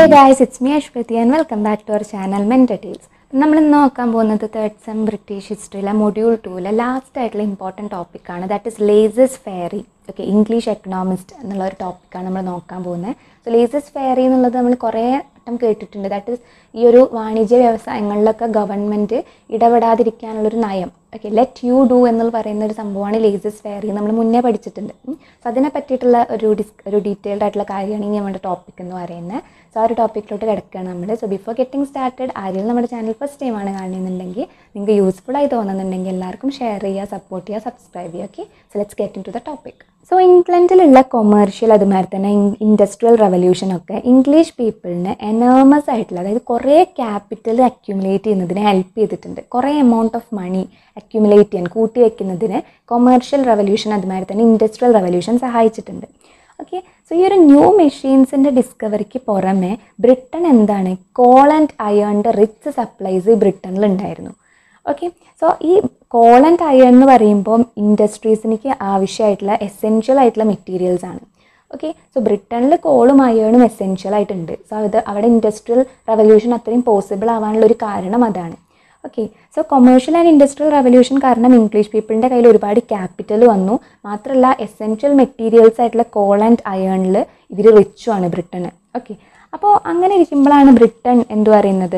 Hey guys it's me Aswathi and welcome back to our channel main details നമ്മൾ ഇന്ന് നോക്കാൻ പോകുന്നത് തേർഡ് സെം ബ്രിട്ടീഷ് ഹിസ്റ്ററിയിലെ മൊഡ്യൂൾ ടൂവിലെ ലാസ്റ്റ് ആയിട്ടുള്ള ഇമ്പോർട്ടൻറ്റ് ടോപ്പിക്കാണ് that is laissez faire okay English economist എന്നുള്ള ഒരു ടോപ്പിക്കാണ് നമ്മൾ നോക്കാൻ പോകുന്നത് സോ ലേസസ് ഫെയറി എന്നുള്ളത് നമ്മൾ കുറേ വട്ടം കേട്ടിട്ടുണ്ട് ദാറ്റ് ഇസ് ഈ ഒരു വാണിജ്യ വ്യവസായങ്ങളിലൊക്കെ ഗവൺമെൻറ് ഇടപെടാതിരിക്കാനുള്ളൊരു നയം ഓക്കെ ലെറ്റ് യു ഡു എന്ന് പറയുന്ന ഒരു സംഭവമാണ് ലേസസ് ഫെയറി നമ്മൾ മുന്നേ പഠിച്ചിട്ടുണ്ട് സോ അതിനെ പറ്റിയിട്ടുള്ള ഒരു ഡിസ് ഒരു ഡീറ്റെയിൽഡ് ആയിട്ടുള്ള കാര്യമാണ് ഇനി നമ്മുടെ ടോപ്പിക് എന്ന് പറയുന്നത് സോ ആ ഒരു ടോപ്പിക്കിലോട്ട് കിടക്കുകയാണ് നമ്മൾ സോ ബിഫോർ ഗെറ്റിംഗ് സ്റ്റാർട്ടഡ് ആരെങ്കിലും നമ്മുടെ ചാനൽ ഫസ്റ്റ് ടൈമാണ് കാണുന്നുണ്ടെങ്കിൽ നിങ്ങൾക്ക് യൂസ്ഫുൾ ആയി തോന്നുന്നുണ്ടെങ്കിൽ എല്ലാവർക്കും ഷെയർ ചെയ്യുക സപ്പോർട്ട് ചെയ്യുക സബ്സ്ക്രൈബ് ചെയ്യുക okay so let's get into the topic so ഇംഗ്ലണ്ടിലുള്ള കൊമേഴ്ഷ്യൽ അതുമാതിരി തന്നെ ഇൻഡസ്ട്രിയൽ റവല്യൂഷനൊക്കെ ഇംഗ്ലീഷ് പീപ്പിളിന് എനോമസ് ആയിട്ടുള്ള അതായത് കുറേ ക്യാപിറ്റൽ അക്യുമുലേറ്റ് ചെയ്യുന്നതിന് ഹെൽപ്പ് ചെയ്തിട്ടുണ്ട് കുറേ എമൗണ്ട് ഓഫ് മണി അക്യുമുലേറ്റ് ചെയ്യാൻ കൂട്ടി വയ്ക്കുന്നതിന് കൊമേഴ്ഷ്യൽ റവല്യൂഷൻ അതുമാതിരി തന്നെ ഇൻഡസ്ട്രിയൽ റവല്യൂഷൻ സഹായിച്ചിട്ടുണ്ട് ഓക്കെ സോ ഈ ഒരു ന്യൂ മെഷീൻസിൻ്റെ ഡിസ്കവറിക്ക് പുറമെ ബ്രിട്ടൻ എന്താണ് കോൾ ആൻഡ് അയേണിൻ്റെ റിച്ച് സപ്ലൈസ് ബ്രിട്ടനിൽ ഉണ്ടായിരുന്നു ഓക്കെ സോ ഈ കോൾ ആൻഡ് അയൺ എന്ന് പറയുമ്പോൾ ഇൻഡസ്ട്രീസിലേക്ക് ആവശ്യമായിട്ടുള്ള എസെൻഷ്യൽ ആയിട്ടുള്ള മെറ്റീരിയൽസ് ആണ് ഓക്കെ സോ ബ്രിട്ടനിൽ കോളും അയേണും എസെൻഷ്യൽ ആയിട്ടുണ്ട് സോ അത് അവിടെ ഇൻഡസ്ട്രിയൽ റവല്യൂഷൻ അത്രയും പോസിബിൾ ആവാനുള്ള ഒരു കാരണം അതാണ് okay so commercial and industrial revolution കാരണം ഇംഗ്ലീഷ് പീപ്പിളിൻ്റെ കയ്യിൽ ഒരുപാട് ക്യാപിറ്റൽ വന്നു മാത്രമല്ല എസെൻഷ്യൽ മെറ്റീരിയൽസ് ആയിട്ടുള്ള കോൾ ആൻഡ് അയേണിൽ ഇവർ റിച്ചുമാണ് ബ്രിട്ടന് ഓക്കെ അപ്പോൾ അങ്ങനെ ഇരിക്കുമ്പോഴാണ് ബ്രിട്ടൻ എന്ത് പറയുന്നത്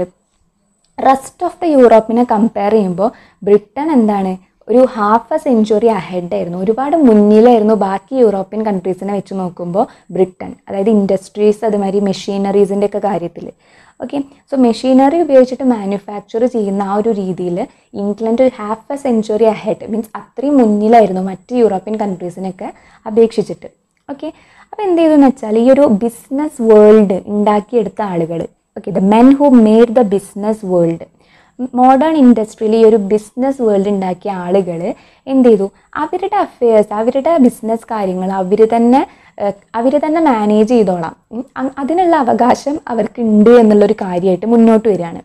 റെസ്റ്റ് ഓഫ് ദ യൂറോപ്പിനെ കമ്പയർ ചെയ്യുമ്പോൾ ബ്രിട്ടൻ എന്താണ് ഒരു ഹാഫ് എ സെഞ്ചുറി അഹെഡ് ആയിരുന്നു ഒരുപാട് മുന്നിലായിരുന്നു ബാക്കി യൂറോപ്യൻ കൺട്രീസിനെ വെച്ച് നോക്കുമ്പോൾ ബ്രിട്ടൻ അതായത് ഇൻഡസ്ട്രീസ് അതുമാതിരി മെഷീനറീസിൻ്റെ ഒക്കെ കാര്യത്തിൽ ഓക്കെ സോ മെഷീനറി ഉപയോഗിച്ചിട്ട് മാനുഫാക്ചർ ചെയ്യുന്ന ആ ഒരു രീതിയിൽ ഇംഗ്ലണ്ട് ഒരു half a century ahead means അത്രയും മുന്നിലായിരുന്നു മറ്റ് യൂറോപ്യൻ കൺട്രീസിനൊക്കെ അപേക്ഷിച്ചിട്ട് ഓക്കെ അപ്പോൾ എന്ത് ചെയ്തു എന്ന് വെച്ചാൽ ഈ ഒരു ബിസിനസ് വേൾഡ് ഉണ്ടാക്കിയെടുത്ത ആളുകൾ okay the men who made the business world modern ഇൻഡസ്ട്രിയിൽ ഈ ഒരു ബിസിനസ് വേൾഡ് ഉണ്ടാക്കിയ ആളുകൾ എന്ത് ചെയ്തു അവരുടെ അഫെയർസ് അവരുടെ ബിസിനസ് കാര്യങ്ങൾ അവർ തന്നെ അവർ തന്നെ മാനേജ് ചെയ്തോളാം ഉം, അ- അതിനുള്ള അവകാശം അവർക്ക് ഉണ്ട് എന്നുള്ളൊരു കാര്യമായിട്ട് മുന്നോട്ട് വരികയാണ്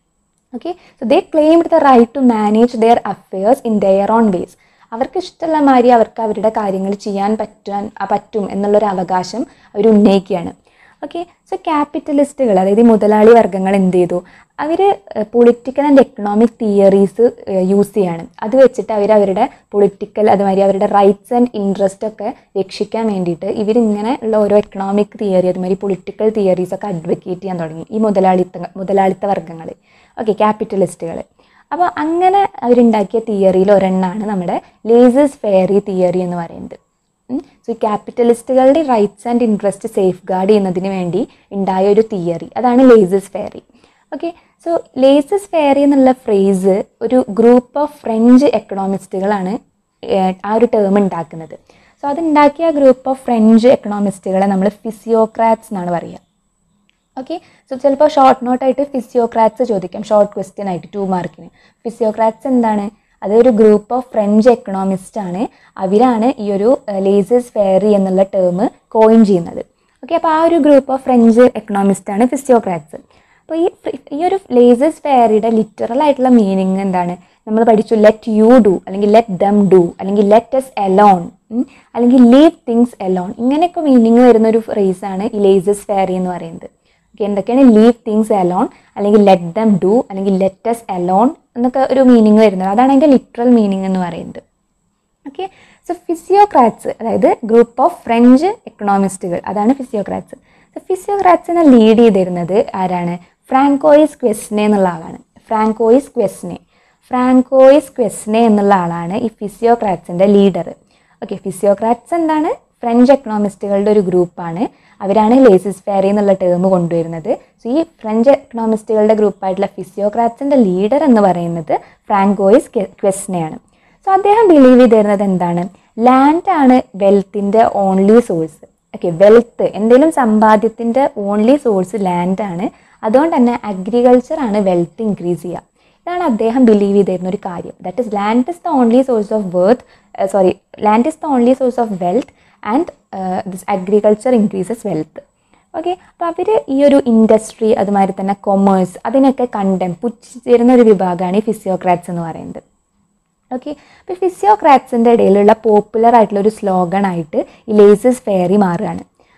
okay so they claimed the right to manage their affairs in their own ways അവർക്ക് ഇഷ്ടമുള്ള മാതിരി അവർക്ക് അവരുടെ കാര്യങ്ങൾ ചെയ്യാൻ പറ്റാൻ ആ, പറ്റും എന്നുള്ളൊരു അവകാശം അവർ ഉന്നയിക്കുകയാണ് ഓക്കെ സോ ക്യാപിറ്റലിസ്റ്റുകൾ അതായത് ഈ മുതലാളി വർഗ്ഗങ്ങൾ എന്ത് ചെയ്തു അവർ political and economic theories use ചെയ്യാണ് അത് വെച്ചിട്ട് അവർ അവരുടെ പൊളിറ്റിക്കൽ അതുമാതിരി അവരുടെ റൈറ്റ്സ് ആൻഡ് ഇൻട്രസ്റ്റ് ഒക്കെ രക്ഷിക്കാൻ വേണ്ടിയിട്ട് ഇവരിങ്ങനെ ഉള്ള ഓരോ എക്കണോമിക് തിയറി അതുമാതിരി പൊളിറ്റിക്കൽ തിയറീസ് ഒക്കെ അഡ്വക്കേറ്റ് ചെയ്യാൻ തുടങ്ങി ഈ മുതലാളിത്ത മുതലാളിത്ത വർഗ്ഗങ്ങൾ ഓക്കെ ക്യാപിറ്റലിസ്റ്റുകൾ അപ്പോൾ അങ്ങനെ അവരുണ്ടാക്കിയ തിയറിയിൽ ഒരെണ്ണമാണ് നമ്മുടെ ലേസസ് ഫെയറി തിയറി എന്ന് പറയുന്നത് സോ ഈ ക്യാപിറ്റലിസ്റ്റുകളുടെ rights and interest safeguard ചെയ്യുന്നതിന് വേണ്ടി ഉണ്ടായ ഒരു തിയറി അതാണ് laissez faire okay so laissez faire എന്നുള്ള ഫ്രേസ് ഒരു ഗ്രൂപ്പ് ഓഫ് ഫ്രഞ്ച് എക്കണോമിസ്റ്റുകളാണ് ഏഹ്, ആ ഒരു ടേം ഉണ്ടാക്കുന്നത് സോ അതുണ്ടാക്കിയ ഗ്രൂപ്പ് ഓഫ് ഫ്രഞ്ച് എക്കണോമിസ്റ്റുകളെ നമ്മൾ ഫിസിയോക്രാറ്റ്സ് എന്നാണ് പറയുക ഓക്കെ സോ ചിലപ്പോൾ ഷോർട്ട് നോട്ടായിട്ട് ഫിസിയോക്രാറ്റ്സ് ചോദിക്കാം ഷോർട്ട് ക്വസ്റ്റ്യൻ ആയിട്ട് ടു മാർക്കിന് ഫിസിയോക്രാറ്റ്സ് എന്താണ് അതൊരു ഗ്രൂപ്പ് ഓഫ് ഫ്രഞ്ച് എക്കണോമിസ്റ്റ് ആണ് അവരാണ് ഈ ഒരു ലേസസ് ഫെയറി എന്നുള്ള ടേം കോയിൻ ചെയ്യുന്നത് ഓക്കെ അപ്പോൾ ആ ഒരു ഗ്രൂപ്പ് ഓഫ് ഫ്രഞ്ച് എക്കണോമിസ്റ്റ് ആണ് ഫിസിയോക്രാറ്റ്സ് അപ്പോൾ ഈ ഫ്രി- ഈ ഒരു ലേസസ് ഫെയറിയുടെ ലിറ്ററൽ ആയിട്ടുള്ള മീനിങ് എന്താണ് നമ്മൾ പഠിച്ചു ലെറ്റ് യു ഡു അല്ലെങ്കിൽ ലെറ്റ് ദം ഡു അല്ലെങ്കിൽ ലെറ്റ് എസ് എലോൺ അല്ലെങ്കിൽ ലീവ് തിങ്സ് എലോൺ ഇങ്ങനെയൊക്കെ മീനിങ് വരുന്ന ഒരു ഫ്രേസാണ് ഈ ലേസസ് ഫെയറി എന്ന് പറയുന്നത് ഓക്കെ എന്തൊക്കെയാണ് ലീവ് തിങ്സ് അലോൺ അല്ലെങ്കിൽ ലെറ്റ് ദം ഡു അല്ലെങ്കിൽ ലെറ്റസ് അലോൺ എന്നൊക്കെ ഒരു മീനിങ് വരുന്നത് അതാണ് അതിൻ്റെ ലിറ്ററൽ മീനിങ് എന്ന് പറയുന്നത് ഓക്കെ സോ ഫിസിയോക്രാറ്റ്സ് അതായത് ഗ്രൂപ്പ് ഓഫ് ഫ്രഞ്ച് എക്കണോമിസ്റ്റുകൾ അതാണ് ഫിസിയോക്രാറ്റ്സ് സോ ഫിസിയോക്രാറ്റ്സിനെ ലീഡ് ചെയ്തിരുന്നത് ആരാണ് ഫ്രാങ്കോയിസ് ക്വസ്നെ എന്നുള്ള ആളാണ് ഫ്രാങ്കോയിസ് ക്വസ്നെ ഫ്രാങ്കോയിസ് ക്വസ്നെ എന്നുള്ള ആളാണ് ഈ ഫിസിയോക്രാറ്റ്സിൻ്റെ ലീഡർ ഓക്കെ ഫിസിയോക്രാറ്റ്സ് എന്താണ് ഫ്രഞ്ച് എക്കണോമിസ്റ്റുകളുടെ ഒരു ഗ്രൂപ്പാണ് അവരാണ് ലേസിസ് ഫെയറി എന്നുള്ള ടേം കൊണ്ടുവരുന്നത് സോ ഈ ഫ്രഞ്ച് എക്കണോമിസ്റ്റുകളുടെ ഗ്രൂപ്പായിട്ടുള്ള ഫിസിയോക്രാറ്റ്സിൻ്റെ ലീഡർ എന്ന് പറയുന്നത് ഫ്രാങ്കോയിസ് ക്വസ്നെയാണ് സോ അദ്ദേഹം ബിലീവ് ചെയ്തിരുന്നത് എന്താണ് ലാൻഡ് ആണ് വെൽത്തിൻ്റെ ഓൺലി സോഴ്സ് ഓക്കെ വെൽത്ത് എന്തെങ്കിലും സമ്പാദ്യത്തിൻ്റെ ഓൺലി സോഴ്സ് ലാൻഡ് ആണ് അതുകൊണ്ട് തന്നെ അഗ്രികൾച്ചർ ആണ് വെൽത്ത് ഇൻക്രീസ് ചെയ്യുക ഇതാണ് അദ്ദേഹം ബിലീവ് ചെയ്തിരുന്ന ഒരു കാര്യം that is land is the only source of worth sorry land is the only source of wealth and this agriculture increases wealth okay അപ്പോൾ അവർ ഈ ഒരു ഇൻഡസ്ട്രി അതുമാതിരി തന്നെ കൊമേഴ്സ് അതിനൊക്കെ കണ്ടം പുച്ഛിച്ചിരുന്ന ഒരു വിഭാഗമാണ് ഈ ഫിസിയോക്രാറ്റ്സ് എന്ന് പറയുന്നത് ഓക്കെ അപ്പോൾ ഫിസിയോക്രാറ്റ്സിൻ്റെ ഇടയിലുള്ള പോപ്പുലർ ആയിട്ടുള്ള ഒരു സ്ലോഗൺ ആയിട്ട് ഈ ലേസസ് ഫെയറി മാറുകയാണ്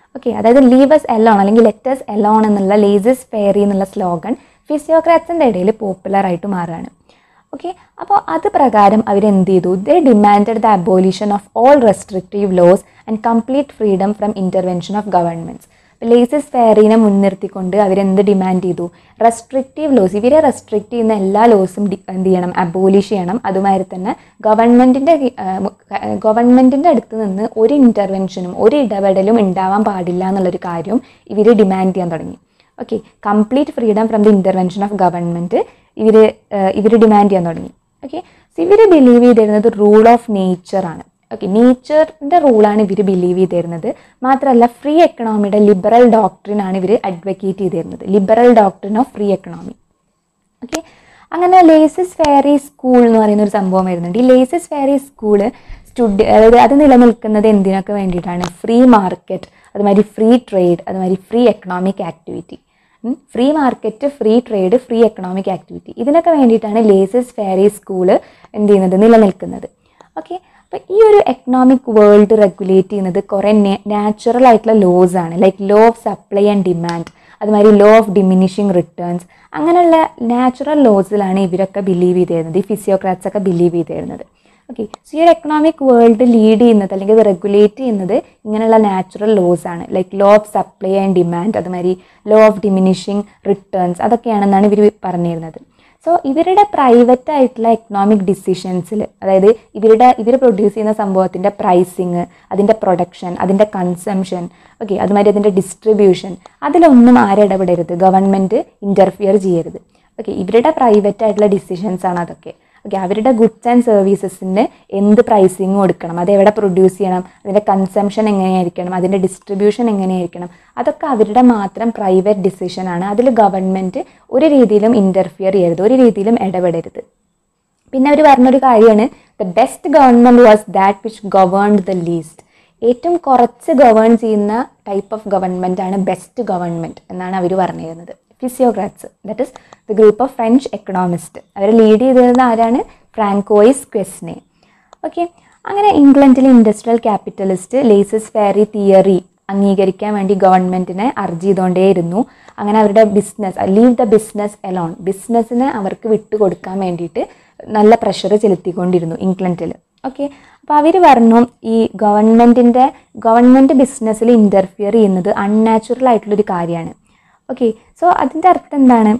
ഓക്കെ അതായത് ലീവസ് എലോൺ അല്ലെങ്കിൽ ലെറ്റേഴ്സ് എലോൺ എന്നുള്ള ലേസസ് ഫെയറി എന്നുള്ള സ്ലോഗൻ ഫിസിയോക്രാറ്റ്സിൻ്റെ ഇടയിൽ പോപ്പുലർ ആയിട്ട് മാറുകയാണ് ഓക്കെ അപ്പോൾ അത് പ്രകാരം അവരെന്ത് ചെയ്തു they demanded the abolition of all restrictive laws and complete freedom from intervention of governments laissez ഫെയറിനെ മുൻനിർത്തിക്കൊണ്ട് അവരെന്ത് ഡിമാൻഡ് ചെയ്തു റെസ്ട്രിക്റ്റീവ് ലോസ് ഇവരെ റെസ്ട്രിക്റ്റ് ചെയ്യുന്ന എല്ലാ ലോസും എന്ത് ചെയ്യണം അബോലിഷ് ചെയ്യണം അതുമാതിരി തന്നെ ഗവൺമെൻറ്റിൻ്റെ ഗവൺമെൻറ്റിൻ്റെ അടുത്ത് നിന്ന് ഒരു ഇൻ്റർവെൻഷനും ഒരു ഇടപെടലും ഉണ്ടാവാൻ പാടില്ല എന്നുള്ളൊരു കാര്യം ഇവർ ഡിമാൻഡ് ചെയ്യാൻ തുടങ്ങി okay complete freedom from the intervention of government ഇവർ ഇവർ ഡിമാൻഡ് ചെയ്യാൻ തുടങ്ങി ഓക്കെ സോ ഇവർ ബിലീവ് ചെയ്തിരുന്നത് റൂൾ ഓഫ് നേച്ചറാണ് ഓക്കെ നേച്ചറിൻ്റെ റൂളാണ് ഇവർ ബിലീവ് ചെയ്തിരുന്നത് മാത്രമല്ല ഫ്രീ എക്കണോമിയുടെ ലിബറൽ ഡോക്ട്രിൻ ആണ് ഇവർ അഡ്വക്കേറ്റ് ചെയ്തിരുന്നത് liberal doctrine of free economy okay അങ്ങനെ ലേസസ് ഫെയറി സ്കൂൾ എന്ന് പറയുന്ന ഒരു സംഭവം വരുന്നുണ്ട് ഈ ലേസസ് ഫെയറി സ്കൂള് സ്റ്റുഡി അതായത് അത് നിലനിൽക്കുന്നത് എന്തിനൊക്കെ വേണ്ടിയിട്ടാണ് ഫ്രീ മാർക്കറ്റ് അതുമാതിരി ഫ്രീ ട്രേഡ് അതുമാതിരി free economic activity free market free trade free economic activity ഇതിനൊക്കെ വേണ്ടിയിട്ടാണ് ലേസസ് ഫെയറി സ്കൂള് എന്ത് ചെയ്യുന്നത് നിലനിൽക്കുന്നത് ഓക്കെ അപ്പോൾ ഈ ഒരു എക്കണോമിക് വേൾഡ് റെഗുലേറ്റ് ചെയ്യുന്നത് കുറേ നാച്ചുറൽ ആയിട്ടുള്ള ലോസ് ആണ് like law of supply and demand അതുമാതിരി ലോ ഓഫ് ഡിമിനിഷിങ് റിട്ടേൺസ് അങ്ങനെയുള്ള നാച്ചുറൽ ലോസിലാണ് ഇവരൊക്കെ ബിലീവ് ചെയ്തിരുന്നത് ഈ ഫിസിയോക്രാറ്റ്സ് ഒക്കെ ബിലീവ് ചെയ്തിരുന്നത് ഓക്കെ സോ ഈ ഒരു എക്കണോമിക് വേൾഡ് ലീഡ് ചെയ്യുന്നത് അല്ലെങ്കിൽ ഇത് റെഗുലേറ്റ് ചെയ്യുന്നത് ഇങ്ങനെയുള്ള നാച്ചുറൽ ലോസ് ആണ് like law of supply and demand അതുമാതിരി ലോ ഓഫ് ഡിമിനിഷിങ് റിട്ടേൺസ് അതൊക്കെയാണെന്നാണ് ഇവർ പറഞ്ഞിരുന്നത് സോ ഇവരുടെ പ്രൈവറ്റ് ആയിട്ടുള്ള എക്കണോമിക് ഡിസിഷൻസിൽ അതായത് ഇവരുടെ ഇവർ പ്രൊഡ്യൂസ് ചെയ്യുന്ന സംഭവത്തിൻ്റെ പ്രൈസിങ് അതിൻ്റെ പ്രൊഡക്ഷൻ അതിൻ്റെ കൺസംഷൻ ഓക്കെ അതുമാതിരി അതിൻ്റെ ഡിസ്ട്രിബ്യൂഷൻ അതിലൊന്നും ആരിടപെടരുത് ഗവൺമെൻറ് ഇൻ്റർഫിയർ ചെയ്യരുത് ഓക്കെ ഇവരുടെ പ്രൈവറ്റ് ആയിട്ടുള്ള ഡിസിഷൻസ് ആണ് അതൊക്കെ ഓക്കെ അവരുടെ ഗുഡ്സ് ആൻഡ് സർവീസസിന് എന്ത് പ്രൈസിങ് കൊടുക്കണം അത് എവിടെ പ്രൊഡ്യൂസ് ചെയ്യണം അതിൻ്റെ കൺസംഷൻ എങ്ങനെയായിരിക്കണം അതിൻ്റെ ഡിസ്ട്രിബ്യൂഷൻ എങ്ങനെയായിരിക്കണം അതൊക്കെ അവരുടെ മാത്രം പ്രൈവറ്റ് ഡിസിഷനാണ് അതിൽ ഗവൺമെൻറ് ഒരു രീതിയിലും ഇൻ്റർഫിയർ ചെയ്യരുത് ഒരു രീതിയിലും ഇടപെടരുത് പിന്നെ അവർ പറഞ്ഞൊരു കാര്യമാണ് the best government was that which governed the least ഏറ്റവും കുറച്ച് ഗവേൺ ചെയ്യുന്ന ടൈപ്പ് ഓഫ് ഗവൺമെൻറ് ആണ് ബെസ്റ്റ് ഗവൺമെൻറ് എന്നാണ് അവർ പറഞ്ഞിരുന്നത് physiocrats that is the group of French economist അവർ ലീഡ് ചെയ്തിരുന്നത് ആരാണ് ഫ്രാങ്കോയിസ് ക്വസ്നെ ഓക്കെ അങ്ങനെ ഇംഗ്ലണ്ടിലെ industrial capitalist laissez faire theory അംഗീകരിക്കാൻ വേണ്ടി ഗവൺമെൻറ്റിനെ അർജി ചെയ്തുകൊണ്ടേയിരുന്നു അങ്ങനെ അവരുടെ business leave the business alone ബിസിനസ്സിനെ അവർക്ക് വിട്ടുകൊടുക്കാൻ വേണ്ടിയിട്ട് നല്ല പ്രഷർ ചെലുത്തിക്കൊണ്ടിരുന്നു ഇംഗ്ലണ്ടിൽ ഓക്കെ അപ്പോൾ അവർ പറഞ്ഞു ഈ ഗവൺമെൻറ്റിൻ്റെ ഗവൺമെൻറ് ബിസിനസ്സിൽ ഇൻ്റർഫിയർ ചെയ്യുന്നത് അൺനാച്ചുറൽ ആയിട്ടുള്ളൊരു കാര്യമാണ് ഓക്കെ സോ അതിൻ്റെ അർത്ഥം എന്താണ്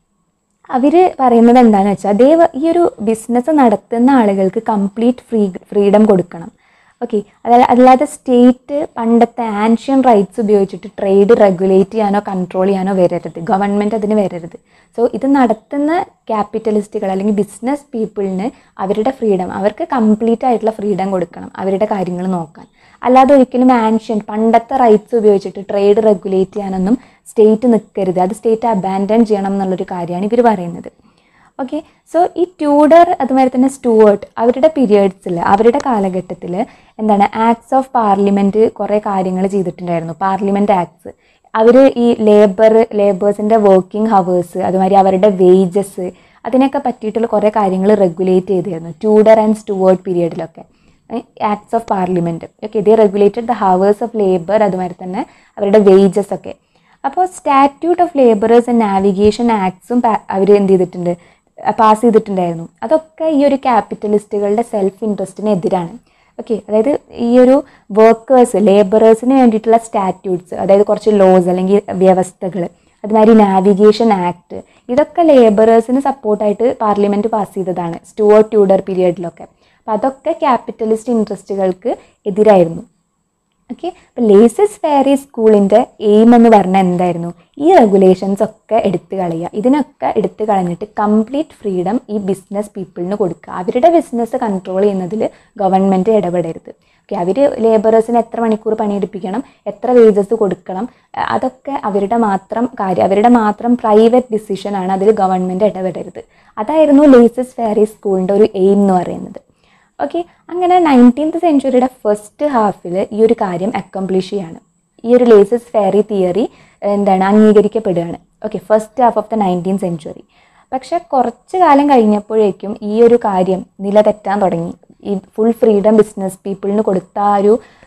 അവർ പറയുന്നത് എന്താണെന്ന് വെച്ചാൽ ദൈവ ഈ ഒരു ബിസിനസ് നടത്തുന്ന ആളുകൾക്ക് കംപ്ലീറ്റ് ഫ്രീ ഫ്രീഡം കൊടുക്കണം ഓക്കെ അതായത് അല്ലാതെ സ്റ്റേറ്റ് പണ്ടത്തെ ആൻഷ്യൻ റൈറ്റ്സ് ഉപയോഗിച്ചിട്ട് ട്രേഡ് റെഗുലേറ്റ് ചെയ്യാനോ കൺട്രോൾ ചെയ്യാനോ വരരുത് ഗവൺമെൻറ് അതിന് വരരുത് സോ ഇത് നടത്തുന്ന ക്യാപിറ്റലിസ്റ്റുകൾ അല്ലെങ്കിൽ ബിസിനസ് പീപ്പിളിന് അവരുടെ ഫ്രീഡം അവർക്ക് കംപ്ലീറ്റ് ആയിട്ടുള്ള ഫ്രീഡം കൊടുക്കണം അവരുടെ കാര്യങ്ങൾ നോക്കാൻ അല്ലാതെ ഒരിക്കലും ആൻഷ്യൻ പണ്ടത്തെ റൈറ്റ്സ് ഉപയോഗിച്ചിട്ട് ട്രേഡ് റെഗുലേറ്റ് ചെയ്യാനൊന്നും സ്റ്റേറ്റ് നിൽക്കരുത് അത് സ്റ്റേറ്റ് അബാൻഡൻ ചെയ്യണം എന്നുള്ളൊരു കാര്യമാണ് ഇവർ പറയുന്നത് ഓക്കെ സോ ഈ ട്യൂഡർ അതുമാതിരി തന്നെ സ്റ്റുവേർട്ട് അവരുടെ പീരിയഡ്സിൽ അവരുടെ കാലഘട്ടത്തിൽ എന്താണ് ആക്ട്സ് ഓഫ് പാർലമെൻറ്റ് കുറേ കാര്യങ്ങൾ ചെയ്തിട്ടുണ്ടായിരുന്നു പാർലമെൻറ്റ് ആക്ട്സ് അവർ ഈ ലേബർ ലേബേഴ്സിൻ്റെ വർക്കിംഗ് ഹവേഴ്സ് അതുമാതിരി അവരുടെ വേജസ് അതിനൊക്കെ പറ്റിയിട്ടുള്ള കുറേ കാര്യങ്ങൾ റെഗുലേറ്റ് ചെയ്തിരുന്നു ട്യൂഡർ ആൻഡ് സ്റ്റുവേർട്ട് പീരിയഡിലൊക്കെ acts of parliament okay they regulated the hours of labour അതുമാതിരി തന്നെ അവരുടെ വേജസ് ഒക്കെ അപ്പോൾ statute of labourers and navigation ആക്ട്സും അവർ എന്ത് ചെയ്തിട്ടുണ്ട് പാസ് ചെയ്തിട്ടുണ്ടായിരുന്നു അതൊക്കെ ഈ ഒരു ക്യാപിറ്റലിസ്റ്റുകളുടെ സെൽഫ് ഇൻട്രസ്റ്റിന് എതിരാണ് ഓക്കെ അതായത് ഈ ഒരു വർക്കേഴ്സ് ലേബറേഴ്സിന് വേണ്ടിയിട്ടുള്ള സ്റ്റാറ്റ്യൂട്ട്സ് അതായത് കുറച്ച് ലോസ് അല്ലെങ്കിൽ വ്യവസ്ഥകൾ അതുമാതിരി നാവിഗേഷൻ ആക്ട് ഇതൊക്കെ ലേബറേഴ്സിന് സപ്പോർട്ടായിട്ട് പാർലമെൻറ്റ് പാസ് ചെയ്തതാണ് സ്റ്റുവർട്ട് ട്യൂഡർ പീരിയഡിലൊക്കെ അപ്പോൾ അതൊക്കെ ക്യാപിറ്റലിസ്റ്റ് ഇൻട്രസ്റ്റുകൾക്ക് എതിരായിരുന്നു ഓക്കെ അപ്പോൾ ലേസസ് ഫെയറി സ്കൂളിൻ്റെ എയിം എന്ന് പറഞ്ഞാൽ എന്തായിരുന്നു ഈ റെഗുലേഷൻസ് ഒക്കെ എടുത്തു കളയുക ഇതിനൊക്കെ എടുത്തു കളഞ്ഞിട്ട് കംപ്ലീറ്റ് ഫ്രീഡം ഈ ബിസിനസ് പീപ്പിളിന് കൊടുക്കുക അവരുടെ ബിസിനസ് കൺട്രോൾ ചെയ്യുന്നതിൽ ഗവൺമെൻറ് ഇടപെടരുത് ഓക്കെ അവർ ലേബറേഴ്സിന് എത്ര മണിക്കൂർ പണിയെടുപ്പിക്കണം എത്ര വേജസ് കൊടുക്കണം അഹ് അതൊക്കെ അവരുടെ മാത്രം കാര്യം അവരുടെ മാത്രം പ്രൈവറ്റ് ഡിസിഷനാണ് അതിൽ ഗവൺമെൻറ് ഇടപെടരുത് അതായിരുന്നു ലേസസ് ഫെയറി സ്കൂളിൻ്റെ ഒരു എയിം എന്ന് പറയുന്നത് ഓക്കെ അങ്ങനെ നയൻറ്റീൻത്ത് സെഞ്ച്വറിയുടെ ഫസ്റ്റ് ഹാഫിൽ ഈ ഒരു കാര്യം അക്കംപ്ലിഷ് ചെയ്യാണ് ഈ ഒരു ലേസസ് ഫെയറി തിയറി എന്താണ് അംഗീകരിക്കപ്പെടുകയാണ് okay first half of the nineteen century പക്ഷെ കുറച്ച് കാലം കഴിഞ്ഞപ്പോഴേക്കും ഈ ഒരു കാര്യം നിലതെറ്റാൻ തുടങ്ങി ഈ ഫുൾ ഫ്രീഡം ബിസിനസ് പീപ്പിളിന് കൊടുത്ത ആ ഒരു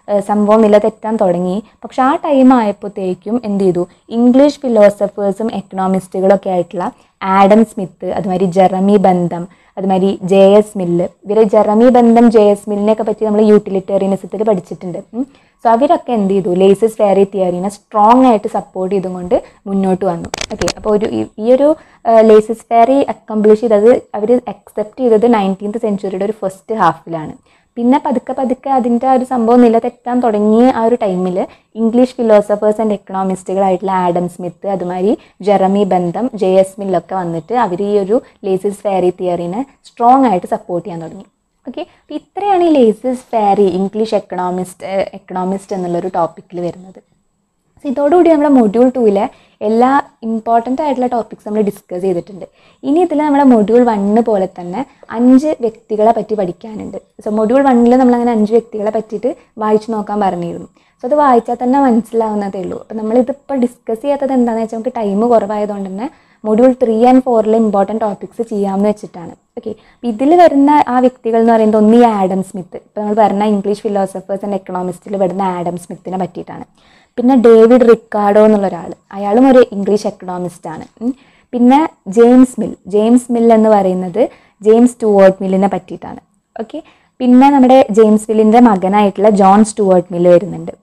ഏഹ് സംഭവം നില തെറ്റാൻ തുടങ്ങി പക്ഷെ ആ ടൈം ആയപ്പോഴത്തേക്കും എന്ത് ചെയ്തു ഇംഗ്ലീഷ് ഫിലോസഫേഴ്സും എക്കണോമിസ്റ്റുകളൊക്കെ ആയിട്ടുള്ള ആഡം സ്മിത്ത് അതുമാതിരി ജെറമി ബന്ധം അതുമാതിരി ജെ എസ് മില്ല് ഇവരെ ജെറമി ബന്ധം ജെ എസ് മില്ലിനെയൊക്കെ പറ്റി നമ്മൾ യൂട്ടിലിറ്റേറിയനിസത്തിൽ പഠിച്ചിട്ടുണ്ട് സോ അവരൊക്കെ എന്ത് ചെയ്തു ലേസസ് ഫെയറി തിയറിനെ സ്ട്രോങ് ആയിട്ട് സപ്പോർട്ട് ചെയ്തുകൊണ്ട് മുന്നോട്ട് വന്നു ഓക്കെ അപ്പോൾ ഒരു ഈ- ഈ ഒരു ലേസസ് ഫെയറി അക്കംപ്ലിഷ് ചെയ്തത് അവർ അക്സെപ്റ്റ് ചെയ്തത് നയൻറ്റീൻത്ത് സെഞ്ചുറിയുടെ ഒരു ഫസ്റ്റ് ഹാഫിലാണ് പിന്നെ പതുക്കെ പതുക്കെ അതിൻ്റെ ആ ഒരു സംഭവം നിലതെറ്റാൻ തുടങ്ങിയ ആ ഒരു ടൈമിൽ ഇംഗ്ലീഷ് ഫിലോസഫേഴ്സ് ആൻഡ് എക്കണോമിസ്റ്റുകളായിട്ടുള്ള ആഡം സ്മിത്ത് അതുമാതിരി ജെറമി ബന്ധം ജെ എസ് മില്ലൊക്കെ വന്നിട്ട് അവർ ഈ ഒരു ലേസസ് ഫെയറി തിയറിനെ സ്ട്രോങ് ആയിട്ട് സപ്പോർട്ട് ചെയ്യാൻ തുടങ്ങി ഓക്കെ അപ്പോൾ ഇത്രയാണ് ഈ laissez faire English economist economist എന്നുള്ളൊരു ടോപ്പിക്കിൽ വരുന്നത് സോ ഇതോടുകൂടി നമ്മുടെ മൊഡ്യൂൾ ടൂവിലെ എല്ലാ ഇമ്പോർട്ടൻ്റ് ആയിട്ടുള്ള ടോപ്പിക്സ് നമ്മൾ ഡിസ്കസ് ചെയ്തിട്ടുണ്ട് ഇനി ഇതിൽ നമ്മുടെ മൊഡ്യൂൾ വണ്ണ് പോലെ തന്നെ അഞ്ച് വ്യക്തികളെ പറ്റി പഠിക്കാനുണ്ട് സോ മൊഡ്യൂൾ വണ്ണിൽ നമ്മളങ്ങനെ അഞ്ച് വ്യക്തികളെ പറ്റിയിട്ട് വായിച്ചു നോക്കാൻ പറഞ്ഞിരുന്നു സോ അത് വായിച്ചാൽ തന്നെ മനസ്സിലാവുന്നതേ ഉള്ളൂ അപ്പോൾ നമ്മളിതിപ്പോൾ ഡിസ്കസ് ചെയ്യാത്തത് എന്താണെന്ന് വെച്ചാൽ നമുക്ക് ടൈം കുറവായതുകൊണ്ട് തന്നെ മൊഡ്യൂൾ ത്രീ ആൻഡ് ഫോറിൽ ഇമ്പോർട്ടൻറ്റ് ടോപ്പിക്സ് ചെയ്യാമെന്ന് വെച്ചിട്ടാണ് ഓക്കെ ഇതിൽ വരുന്ന ആ വ്യക്തികൾ എന്ന് പറയുന്നത് ഒന്ന് ഈ ആഡം സ്മിത്ത് ഇപ്പോൾ നമ്മൾ പറഞ്ഞ ഇംഗ്ലീഷ് ഫിലോസഫേഴ്സ് ആൻഡ് എക്കണോമിസ്റ്റിൽ വരുന്ന ആഡം സ്മിത്തിനെ പറ്റിയിട്ടാണ് പിന്നെ ഡേവിഡ് റിക്കാർഡോ എന്നുള്ള ഒരാൾ അയാളും ഒരു ഇംഗ്ലീഷ് എക്കണോമിസ്റ്റ് ആണ് ഉം. പിന്നെ ജെയിംസ് മിൽ ജെയിംസ് മിൽ എന്ന് പറയുന്നത് ജെയിംസ് സ്റ്റുവേർട്ട് മില്ലിനെ പറ്റിയിട്ടാണ് ഓക്കെ പിന്നെ നമ്മുടെ ജെയിംസ് മില്ലിൻ്റെ മകനായിട്ടുള്ള ജോൺ സ്റ്റുവേർട്ട് മില്ല് വരുന്നുണ്ട്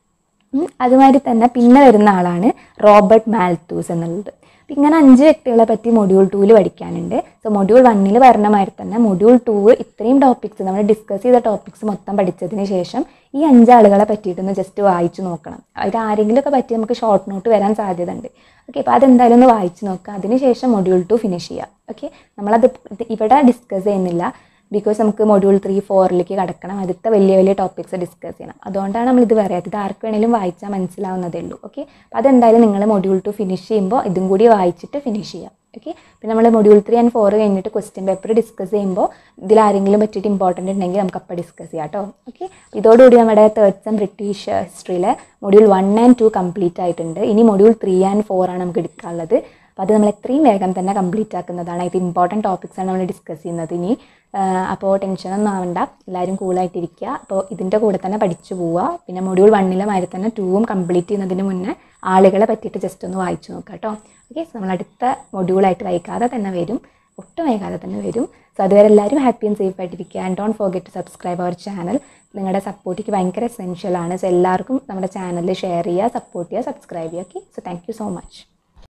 ഉം. അതുമാതിരി തന്നെ പിന്നെ വരുന്ന ആളാണ് റോബർട്ട് മാൽത്തൂസ് എന്നുള്ളത് അപ്പം ഇങ്ങനെ അഞ്ച് വ്യക്തികളെ പറ്റി മൊഡ്യൂൾ ടൂവിൽ പഠിക്കാനുണ്ട് സോ മൊഡ്യൂൾ വണ്ണിൽ പറഞ്ഞ മാതിരി തന്നെ മൊഡ്യൂൾ ടൂ ഇത്രയും ടോപ്പിക്സ് നമ്മൾ ഡിസ്കസ് ചെയ്ത ടോപ്പിക്സ് മൊത്തം പഠിച്ചതിന് ശേഷം ഈ അഞ്ചാളുകളെ പറ്റിയിട്ടൊന്ന് ജസ്റ്റ് വായിച്ചു നോക്കണം അത് ആരെങ്കിലുമൊക്കെ പറ്റി നമുക്ക് ഷോർട്ട് നോട്ട് വരാൻ സാധ്യത ഉണ്ട് ഓക്കെ അപ്പോൾ അതെന്തായാലും ഒന്ന് വായിച്ച് നോക്കുക അതിനുശേഷം മൊഡ്യൂൾ ടു ഫിനിഷ് ചെയ്യുക ഓക്കെ നമ്മളത് ഇത് ഇവിടെ ഡിസ്കസ് ചെയ്യുന്നില്ല ബിക്കോസ് നമുക്ക് മൊഡ്യൂൾ ത്രീ ഫോറിലേക്ക് കടക്കണം അടുത്ത വലിയ വലിയ ടോപ്പിക്സ് ഡിസ്കസ് ചെയ്യണം അതുകൊണ്ടാണ് നമ്മൾ ഇത് പറയാത്തത് ഇത് ആർക്ക് വേണേലും വായിച്ചാൽ മനസ്സിലാവുന്നതേ ഉള്ളൂ ഓക്കെ അപ്പോൾ അതെന്തായാലും നിങ്ങൾ മൊഡ്യൂൾ ടു ഫിനിഷ് ചെയ്യുമ്പോൾ ഇതും കൂടി വായിച്ചിട്ട് ഫിനിഷ് ചെയ്യാം ഓക്കെ പിന്നെ നമ്മൾ മൊഡ്യൂൾ ത്രീ ആൻഡ് ഫോർ കഴിഞ്ഞിട്ട് ക്വസ്റ്റ്യൻ പേപ്പർ ഡിസ്കസ് ചെയ്യുമ്പോൾ ഇതിൽ ആരെങ്കിലും പറ്റിയിട്ട് ഇമ്പോർട്ടൻ്റ് ഉണ്ടെങ്കിൽ നമുക്ക് അപ്പോൾ ഡിസ്കസ് ചെയ്യാം കേട്ടോ ഓക്കെ ഇതോടുകൂടി നമ്മുടെ തേർഡ് സെം ബ്രിട്ടീഷ് ഹിസ്റ്ററിയിലെ module one and two complete ആയിട്ടുണ്ട് ഇനി മൊഡ്യൂൾ ത്രീ ആൻഡ് ഫോർ ആണ് നമുക്ക് എടുക്കാനുള്ളത് അപ്പോൾ അത് നമ്മൾ എത്രയും വേഗം തന്നെ കംപ്ലീറ്റ് ആക്കുന്നതാണ് ഇത് ഇമ്പോർട്ടൻറ്റ് ടോപ്പിക്സ് ആണ് നമ്മൾ ഡിസ്കസ് ചെയ്യുന്നത് ഇനി അപ്പോൾ ടെൻഷനൊന്നും ആവണ്ട എല്ലാവരും കൂളായിട്ടിരിക്കുക അപ്പോൾ ഇതിൻ്റെ കൂടെ തന്നെ പഠിച്ചു പോവുക പിന്നെ മൊഡ്യൂൾ വണ്ണിലെ മാതിരി തന്നെ ടൂവും കംപ്ലീറ്റ് ചെയ്യുന്നതിന് മുന്നേ ആളുകളെ പറ്റിയിട്ട് ജസ്റ്റ് ഒന്ന് വായിച്ചു നോക്കുക കേട്ടോ ഓക്കെ നമ്മൾ അടുത്ത മൊഡ്യൂളായിട്ട് വൈകാതെ തന്നെ വരും ഒട്ടും വൈകാതെ തന്നെ വരും സോ അതുവരെ എല്ലാവരും ഹാപ്പി ആൻഡ് സേഫ് ആയിട്ടിരിക്കുക and don't forget to subscribe our channel നിങ്ങളുടെ സപ്പോർട്ടിക്ക് ഭയങ്കര എസെൻഷ്യൽ ആണ് സോ എല്ലാവർക്കും നമ്മുടെ ചാനലിൽ ഷെയർ ചെയ്യുക സപ്പോർട്ട് ചെയ്യുക സബ്സ്ക്രൈബ് ചെയ്യുക okay so thank you so much